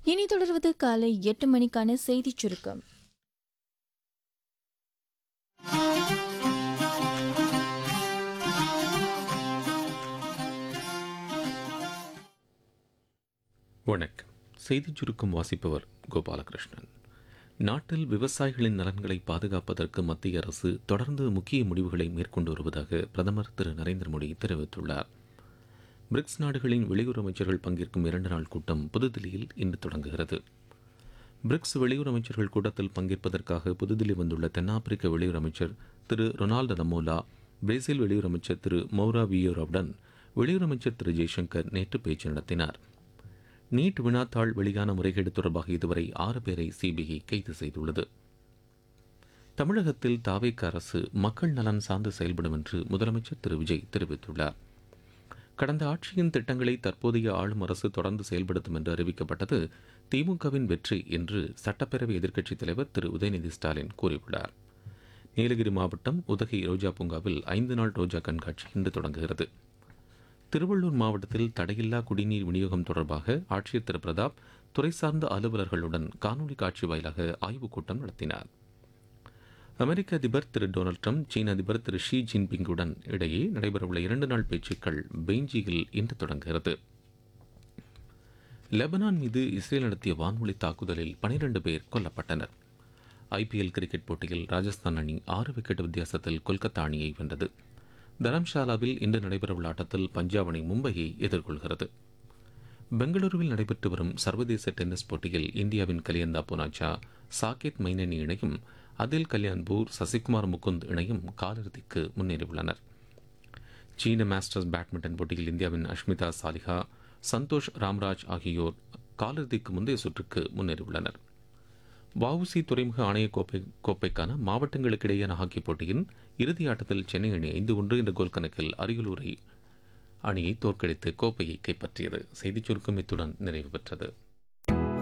இனி தொடர்வது காலை எட்டு மணிக்கான செய்திச் சுருக்கம் வணக்கம் செய்திச் சுருக்கம் வாசிப்பவர் கோபாலகிருஷ்ணன் நாட்டில் விவசாயிகளின் நலன்களை பாதுகாப்பதற்கு மத்திய அரசு தொடர்ந்து முக்கிய முடிவுகளை மேற்கொண்டு வருவதாக பிரதமர் திரு நரேந்திர மோடி தெரிவித்துள்ளார் பிரிக்ஸ் நாடுகளின் வெளியுறவு அமைச்சர்கள் பங்கேற்கும் இரண்டு நாள் கூட்டம் புதுதில்லியில் இன்று தொடங்குகிறது பிரிக்ஸ் வெளியுறவு அமைச்சர்கள் கூட்டத்தில் பங்கேற்பதற்காக புதுதில்லி வந்துள்ள தென்னாப்பிரிக்க வெளியுறவு அமைச்சர் திரு ரொனால்டு நமோலா பிரேசில் வெளியுறவு அமைச்சர் திரு மௌரா வியோராவுடன் வெளியுறவு அமைச்சர் திரு ஜெய்சங்கர் நேற்று பேச்சு நடத்தினார் நீட் வினாத்தாள் வெளியான முறைகேடு தொடர்பாக இதுவரை ஆறு பேரை சிபிஐ கைது செய்துள்ளது தமிழகத்தில் தாவேக்க அரசு மக்கள் நலன் சார்ந்து செயல்படும் என்று முதலமைச்சர் திரு விஜய் தெரிவித்துள்ளார் கடந்த ஆட்சியின் திட்டங்களை தற்போதைய ஆளும் அரசு தொடர்ந்து செயல்படுத்தும் என்று அறிவிக்கப்பட்டது திமுகவின் வெற்றி என்று சட்டப்பேரவை எதிர்க்கட்சித் தலைவர் திரு உதயநிதி ஸ்டாலின் கூறியுள்ளார் நீலகிரி மாவட்டம் உதகை ரோஜா பூங்காவில் ஐந்து நாள் ரோஜா கண்காட்சி இன்று தொடங்குகிறது திருவள்ளூர் மாவட்டத்தில் தடையில்லா குடிநீர் விநியோகம் தொடர்பாக ஆட்சியர் திரு பிரதாப் துறை சார்ந்த அலுவலர்களுடன் காணொலி காட்சி வாயிலாக ஆய்வுக் கூட்டம் நடத்தினார் அமெரிக்க அதிபர் திரு டொனால்ட் ட்ரம்ப் சீன அதிபர் திரு ஷி ஜின்பிங்குடன் இடையே நடைபெறவுள்ள இரண்டு நாள் பேச்சுக்கள் பெய்ஜியில் இன்று தொடங்குகிறது லெபனான் மீது இஸ்ரேல் நடத்திய வான்வழி தாக்குதலில் பனிரெண்டு பேர் கொல்லப்பட்டனர் ஐபிஎல் கிரிக்கெட் போட்டியில் ராஜஸ்தான் அணி ஆறு விக்கெட் வித்தியாசத்தில் கொல்கத்தா அணியை வென்றது தரம்ஷாலாவில் இன்று நடைபெறவுள்ள ஆட்டத்தில் பஞ்சாப் அணி மும்பையை எதிர்கொள்கிறது பெங்களூருவில் நடைபெற்று வரும் சர்வதேச டென்னிஸ் போட்டியில் இந்தியாவின் கலியந்தா புனாச்சா சாகேத் மைனனி இணையும் அதில் கல்யாண்பூர் சசிகுமார் முகுந்த் இணையும் காலிறுதிக்கு முன்னேறியுள்ளனர் சீன மாஸ்டர்ஸ் பேட்மிண்டன் போட்டியில் இந்தியாவின் அஷ்மிதா சாலிஹா சந்தோஷ் ராம்ராஜ் ஆகியோர் காலிறுதிக்கு முந்தைய சுற்றுக்கு முன்னேறியுள்ளனர் வஉசி துறைமுக ஆணைய கோப்பை கோப்பைக்கான மாவட்டங்களுக்கிடையேயான ஹாக்கி போட்டியின் இறுதி ஆட்டத்தில் சென்னை அணி ஐந்து ஒன்று என்ற கோல் கணக்கில் அரியலூரை அணியை தோற்கடித்து கோப்பையை கைப்பற்றியது செய்திச் சுருக்கம் இத்துடன் நிறைவு பெற்றது